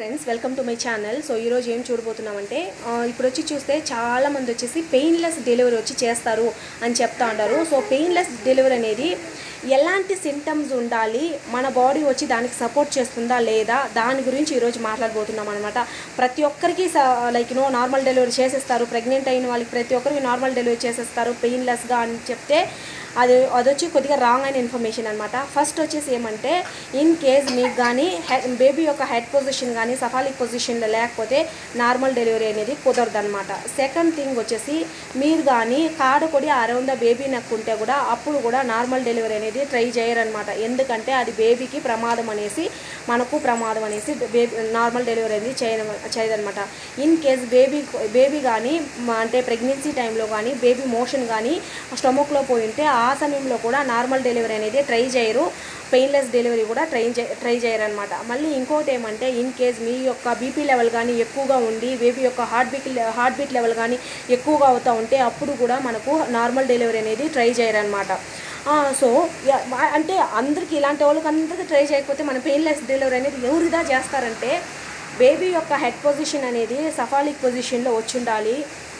friends welcome to my channel so ఈరోజు ఏం చూడబోతున్నామంటే ఆ, ఇప్పుడు వచ్చి చూస్తే చాలా మంది వచ్చేసి పెయిన్లెస్ డెలివరీ వచ్చి చేస్తారు అని చెప్తా ఉంటారు సో పెయిన్లెస్ డెలివరీ అనేది ఎలాంటి సింటమ్స్ ఉండాలి మన బాడీ వచ్చి దానికి సపోర్ట్ చేస్తుందా లేదా దాని గురించి ఈరోజు మాట్లాడబోతున్నాం అనమాట ప్రతి ఒక్కరికి లైక్ నో నార్మల్ డెలివరీ చేసేస్తారు ప్రెగ్నెంట్ అయిన వాళ్ళకి ప్రతి ఒక్కరికి నార్మల్ డెలివరీ చేసేస్తారు పెయిన్లెస్గా అని చెప్తే అది అది వచ్చి కొద్దిగా రాంగ్ అయిన ఇన్ఫర్మేషన్ అనమాట ఫస్ట్ వచ్చేసి ఏమంటే ఇన్ కేస్ మీకు కానీ బేబీ యొక్క హెడ్ పొజిషన్ కానీ సఫాలిక్ పొజిషన్లో లేకపోతే నార్మల్ డెలివరీ అనేది కుదరదు అనమాట సెకండ్ థింగ్ వచ్చేసి మీరు కానీ కాడకొడి అరౌండ్ ద బేబీ నెక్ ఉంటే కూడా అప్పుడు కూడా నార్మల్ డెలివరీ అనేది ట్రై చేయరనమాట ఎందుకంటే అది బేబీకి ప్రమాదం అనేసి మనకు ప్రమాదం అనేసి బేబీ నార్మల్ డెలివరీ అనేది చేయడం చేయదనమాట ఇన్ కేస్ బేబీ బేబీ కానీ అంటే ప్రెగ్నెన్సీ టైంలో కానీ బేబీ మోషన్ కానీ స్టమక్లో పోయి ఉంటే ఆ సమయంలో కూడా నార్మల్ డెలివరీ అనేది ట్రై చేయరు పెయిన్లెస్ డెలివరీ కూడా ట్రై చే ట్రై చేయరనమాట మళ్ళీ ఇంకోటి ఏమంటే ఇన్ కేస్ మీ యొక్క బీపీ లెవెల్ కానీ ఎక్కువగా ఉండి బేబీ యొక్క heart beat heart beat level కానీ ఎక్కువగా అవుతూ ఉంటే అప్పుడు కూడా మనకు నార్మల్ డెలివరీ అనేది ట్రై చేయరనమాట సో యా- అంటే అందరికీ ఇలాంటి వాళ్ళకి అందరికీ ట్రై చేయకపోతే మన పెయిన్లెస్ డెలివరీ అనేది ఎవరిదా చేస్తారంటే బేబీ యొక్క హెడ్ పొజిషన్ అనేది సఫాలిక్ పొజిషన్లో వచ్చి ఉండాలి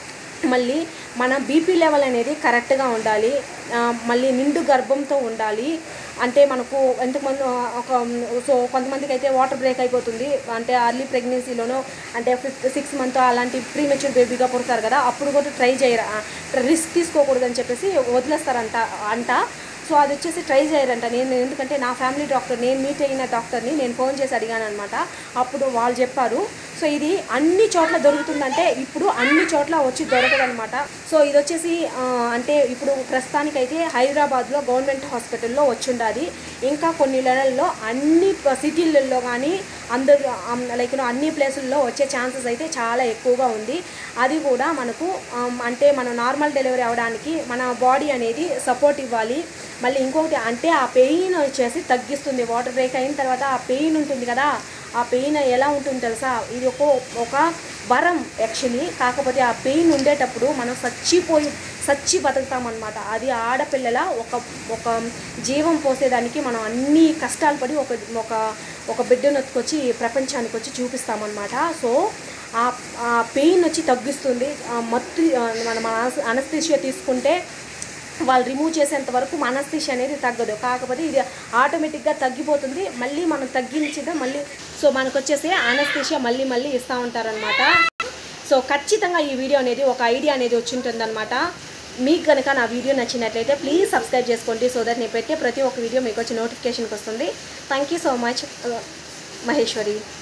మళ్ళీ మన బీపీ లెవెల్ అనేది కరెక్ట్గా ఉండాలి ఆ, మళ్ళీ నిండు గర్భంతో ఉండాలి అంటే మనకు ఎంతమంది ఒక సో కొంతమందికి అయితే వాటర్ బ్రేక్ అయిపోతుంది అంటే అర్లీ ప్రెగ్నెన్సీలోనో అంటే ఫిఫ్త్ సిక్స్ మంత్ అలాంటి ప్రీమెచ్యూర్ బేబీగా పుడతారు కదా అప్పుడు కూడా ట్రై చేయరా రిస్క్ తీసుకోకూడదని చెప్పేసి వదిలేస్తారంట అంట సో అది వచ్చేసి ట్రై చేయరంట నేను ఎందుకంటే నా ఫ్యామిలీ డాక్టర్ నేను మీట్ అయిన డాక్టర్ని నేను ఫోన్ చేసి అడిగాను అనమాట అప్పుడు వాళ్ళు చెప్పారు సో ఇది అన్ని చోట్ల దొరుకుతుందంటే ఇప్పుడు అన్ని చోట్ల వచ్చి దొరకదనమాట సో ఇది వచ్చేసి ఆ, అంటే ఇప్పుడు ప్రస్తుతానికైతే హైదరాబాద్లో గవర్నమెంట్ హాస్పిటల్లో వచ్చి ఉండాలి ఇంకా కొన్ని నెలల్లో అన్ని సిటీలలో కానీ అందరు లైక్ అన్ని ప్లేసుల్లో వచ్చే ఛాన్సెస్ అయితే చాలా ఎక్కువగా ఉంది అది కూడా మనకు ఆమ్, అంటే మనం నార్మల్ డెలివరీ అవ్వడానికి మన బాడీ అనేది సపోర్ట్ ఇవ్వాలి మళ్ళీ ఇంకొకటి అంటే ఆ పెయిన్ వచ్చేసి తగ్గిస్తుంది వాటర్ బ్రేక్ అయిన తర్వాత ఆ పెయిన్ ఉంటుంది కదా ఆ పెయిన్ ఎలా ఉంటుంది తెలుసా ఇది ఒక ఒక వరం యాక్చువల్లీ కాకపోతే ఆ పెయిన్ ఉండేటప్పుడు మనం చచ్చిపోయి చచ్చి బతుకుతామన్నమాట అది ఆడపిల్లల ఒక ఒక జీవం పోసేదానికి మనం అన్ని కష్టాలు పడి ఒక ఒక ఒక బిడ్డను ఎత్తుకొచ్చి ప్రపంచానికి వచ్చి చూపిస్తామన్నమాట సో ఆ ఆ పెయిన్ వచ్చి తగ్గిస్తుంది ఆ మత్తు ఆ, మన మన అనస్థిషియా తీసుకుంటే వాళ్ళు రిమూవ్ చేసేంత వరకు మనస్థిషి అనేది తగ్గదు కాకపోతే ఇది ఆటోమేటిక్గా తగ్గిపోతుంది మళ్ళీ మనం తగ్గించితే మళ్ళీ సో మనకు వచ్చేసి అనస్థిషియా మళ్ళీ మళ్ళీ ఇస్తూ ఉంటారనమాట సో ఖచ్చితంగా ఈ వీడియో అనేది ఒక ఐడియా అనేది వచ్చి ఉంటుందన్నమాట మీకు కనుక నా వీడియో నచ్చినట్లయితే ప్లీజ్ సబ్స్క్రైబ్ చేసుకోండి సో దట్ నేను పెట్టే ప్రతి ఒక్క వీడియో మీకు వచ్చి నోటిఫికేషన్కి వస్తుంది thank you so much Maheshwari